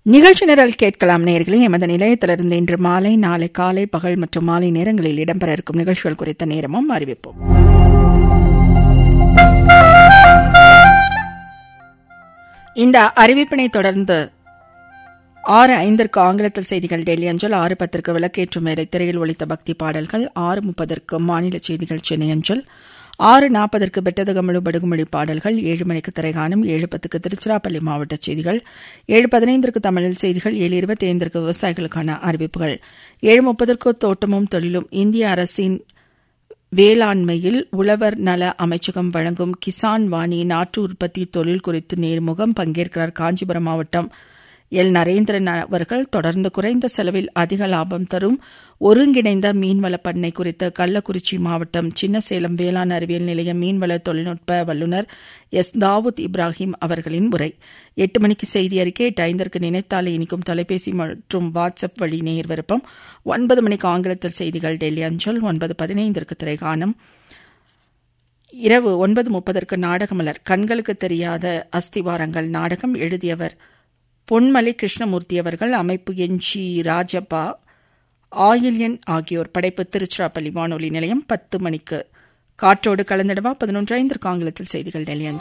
நிகழ்ச்சி நிரல் கேட்கலாம் நேர்களே எமது நிலையத்திலிருந்து இன்று மாலை நாளை காலை பகல் மற்றும் மாலை நேரங்களில் இடம்பெற இருக்கும் நிகழ்ச்சிகள் குறித்த நேரமும் அறிவிப்போம் இந்த அறிவிப்பினை தொடர்ந்து ஆறு ஐந்திற்கு ஆங்கிலத்தில் செய்திகள் டெல்லி அஞ்சல் ஆறு பத்திற்கு விளக்கேற்றும் வேலை திரையில் ஒழித்த பக்தி பாடல்கள் ஆறு முப்பதற்கு மாநில செய்திகள் சென்னை அஞ்சல் ஆறு நாற்பதற்கு பெட்டதகமழு படுகுமொழி பாடல்கள் ஏழு மணிக்கு திரைகாணும் ஏழு பத்துக்கு திருச்சிராப்பள்ளி மாவட்ட செய்திகள் ஏழு பதினைந்திற்கு தமிழில் செய்திகள் ஏழு இருபத்தி ஐந்திற்கு விவசாயிகளுக்கான அறிவிப்புகள் ஏழு முப்பதற்கு தோட்டமும் தொழிலும் இந்திய அரசின் வேளாண்மையில் உழவர் நல அமைச்சகம் வழங்கும் கிசான் வாணி நாட்டு உற்பத்தி தொழில் குறித்து நேர்முகம் பங்கேற்கிறார் காஞ்சிபுரம் மாவட்டம் எல் நரேந்திரன் அவர்கள் தொடர்ந்து குறைந்த செலவில் அதிக லாபம் தரும் ஒருங்கிணைந்த மீன்வள பண்ணை குறித்து கள்ளக்குறிச்சி மாவட்டம் சின்னசேலம் வேளாண் அறிவியல் நிலைய மீன்வள தொழில்நுட்ப வல்லுநர் எஸ் தாவூத் இப்ராஹிம் அவர்களின் உரை எட்டு மணிக்கு செய்தி அறிக்கை எட்டு ஐந்திற்கு நினைத்தாலே இனிக்கும் தொலைபேசி மற்றும் வாட்ஸ்அப் வழி நேர் விருப்பம் ஒன்பது மணிக்கு ஆங்கிலத்தில் செய்திகள் டெல்லி அஞ்சல் ஒன்பது பதினைந்திற்கு திரைகானம் இரவு ஒன்பது முப்பதற்கு நாடகமலர் கண்களுக்கு தெரியாத அஸ்திவாரங்கள் நாடகம் எழுதியவர் பொன்மலை கிருஷ்ணமூர்த்தி அவர்கள் அமைப்பு என் ஜி ராஜப்பா ஆயில்யன் ஆகியோர் படைப்பு திருச்சிராப்பள்ளி வானொலி நிலையம் பத்து மணிக்கு காற்றோடு கலந்திடவா பதினொன்று ஐந்திற்கு ஆங்கிலத்தில் செய்திகள் டெல்லி